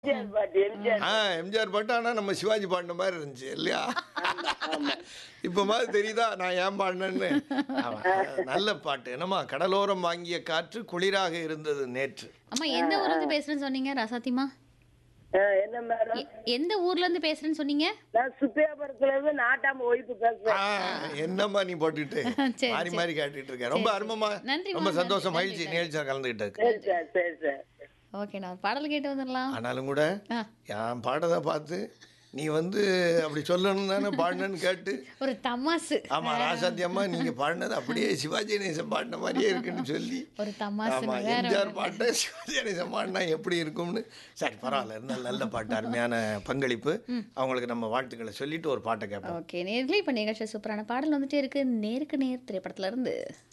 எம்ஜிஆர் பாட்டு எம்ஜிஆர் ஆ எம்ஜிஆர் பாட்டு ஆனால் நம்ம சிவாஜி பாடின மாதிரி இருந்துச்சு இல்லையா இப்போ மாதிரி தெரியுதா நான் ஏன் பாடினேன்னு ஆமா, நல்ல பாட்டு என்னம்மா கடலோரம் வாங்கிய காற்று குளிராக இருந்தது நேற்று அம்மா எந்த ஊர்ல இருந்து பேசுறேன்னு சொன்னீங்க ரசாத்திமா ஆ, என்ன மேடம் எ- எந்த ஊர்ல இருந்து பேசுறேன்னு சொன்னீங்க நான் சுப்பியாபுரத்துல இருந்து நாட்டாம ஒய்ப்பு ஆ, பேசுறேன் என்னம்மா நீ போட்டுட்டு சரி, மாறி சரி. மாறி காட்டிட்டு இருக்க ரொம்ப அருமமா நன்றிம்மா, ரொம்ப நன்றி, சந்தோஷம் நன்றி, மகிழ்ச்சி நன்றி. நிகழ்ச்சியாக கலந்துக்கிட்டதுக்கு சரி சார் சரி சார் ஓகே நான் பாடல் கேட்டு வந்துடலாம் ஆனாலும் கூட ஆ, என் பாடதை பார்த்து நீ வந்து அப்படி சொல்லணும் தானே பாடினேன்னு கேட்டு ஒரு தமாசு ஆமா ராசாத்தி அம்மா நீங்க பாடினது அப்படியே சிவாஜி கணேசன் பாடின மாதிரியே இருக்குன்னு சொல்லி ஒரு தமாசு ஆமா வேற எம்ஜிஆர் ஒண்ணும் பாட்டை சிவாஜி கணேசன் பாடினா எப்படி இருக்கும்னு சரி பரவாயில்ல இருந்தாலும் நல்ல பாட்டு அருமையான பங்களிப்பு அவங்களுக்கு நம்ம வாழ்த்துக்களை சொல்லிட்டு ஒரு பாட்டை கேட்போம் ஓகே நேர்களே இப்போ நிகழ்ச்சி சூப்பரான பாடல் வந்துட்டே இருக்கு நேருக்கு நேர் திரைப்படத்துல இருந்து